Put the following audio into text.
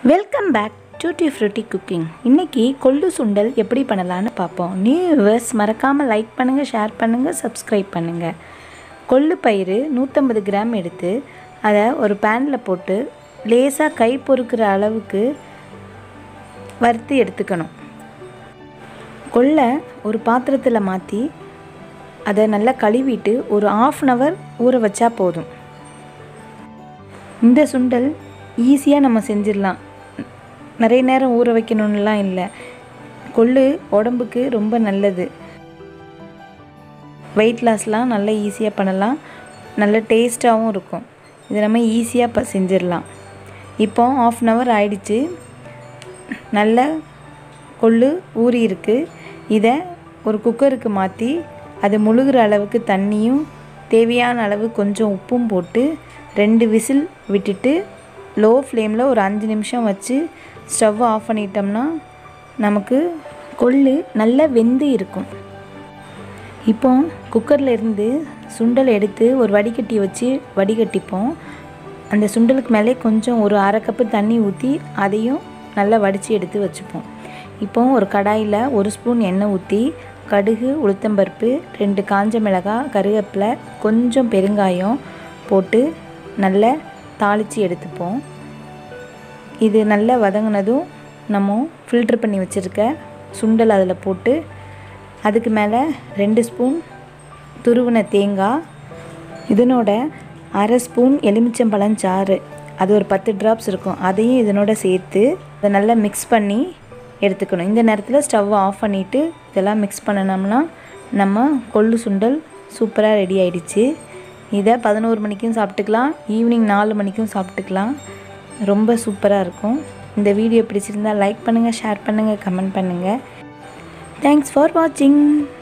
welcome back tutti frutti cooking இன்றைக்கி கொள்ளு சுண்டல் எப்படி பண்ணலான்னு பார்ப்போம் நியூ வியூவர்ஸ் மறக்காமல் லைக் பண்ணுங்கள் ஷேர் பண்ணுங்கள் சப்ஸ்கிரைப் பண்ணுங்கள் கொள்ளு பயிறு நூற்றம்பது கிராம் எடுத்து அதை ஒரு பேனில் போட்டு லேசாக கை பொறுக்கிற அளவுக்கு வறுத்து எடுத்துக்கணும் கொள்ளை ஒரு பாத்திரத்தில் மாற்றி அதை நல்லா கழுவிட்டு ஒரு ஆஃப் அன் ஹவர் ஊற வச்சா போதும் இந்த சுண்டல் ஈஸியாக நம்ம செஞ்சிடலாம் நிறைய நேரம் ஊற வைக்கணும்லாம் இல்லை கொள்ளு உடம்புக்கு ரொம்ப நல்லது வெயிட் லாஸ்லாம் நல்லா ஈஸியாக பண்ணலாம் நல்ல டேஸ்ட்டாகவும் இருக்கும் இது நம்ம ஈஸியாக ப செஞ்சிடலாம் இப்போ ஆஃப் அன் ஹவர் ஆயிடுச்சு நல்ல கொள்ளு ஊறி இருக்கு இதை ஒரு குக்கருக்கு மாற்றி அது முழுகிற அளவுக்கு தண்ணியும் தேவையான அளவு கொஞ்சம் உப்பும் போட்டு ரெண்டு விசில் விட்டுட்டு லோ ஃப்ளேமில் ஒரு அஞ்சு நிமிஷம் வச்சு ஸ்டவ் ஆஃப் பண்ணிட்டோம்னா நமக்கு கொள்ளு நல்லா வெந்து இருக்கும் இப்போ குக்கரில் இருந்து சுண்டல் எடுத்து ஒரு வடிகட்டி வச்சு வடிகட்டிப்போம் அந்த சுண்டலுக்கு மேலே கொஞ்சம் ஒரு அரை கப்பு தண்ணி ஊற்றி அதையும் நல்லா வடித்து எடுத்து வச்சுப்போம் இப்போ ஒரு கடாயில் ஒரு ஸ்பூன் எண்ணெய் ஊற்றி கடுகு உளுத்தம்பருப்பு ரெண்டு காஞ்ச மிளகாய் கருவேப்பிலை கொஞ்சம் பெருங்காயம் போட்டு நல்லா தாளித்து எடுத்துப்போம் இது நல்லா வதங்கினதும் நம்ம ஃபில்ட்ரு பண்ணி வச்சுருக்க சுண்டல் அதில் போட்டு அதுக்கு மேலே ரெண்டு ஸ்பூன் துருவின தேங்காய் இதனோட அரை ஸ்பூன் எலுமிச்சம்பழம் சாறு அது ஒரு பத்து ட்ராப்ஸ் இருக்கும் அதையும் இதனோட சேர்த்து அதை நல்லா மிக்ஸ் பண்ணி எடுத்துக்கணும் இந்த நேரத்தில் ஸ்டவ் ஆஃப் பண்ணிவிட்டு இதெல்லாம் மிக்ஸ் பண்ணினோம்னா நம்ம கொள்ளு சுண்டல் சூப்பராக ரெடி ஆயிடுச்சு இதை பதினோரு மணிக்கும் சாப்பிட்டுக்கலாம் ஈவினிங் நாலு மணிக்கும் சாப்பிட்டுக்கலாம் ரொம்ப சூப்பராக இருக்கும் இந்த வீடியோ பிடிச்சிருந்தால் லைக் பண்ணுங்கள் ஷேர் பண்ணுங்கள் கமெண்ட் பண்ணுங்கள் தேங்க்ஸ் ஃபார் வாட்சிங்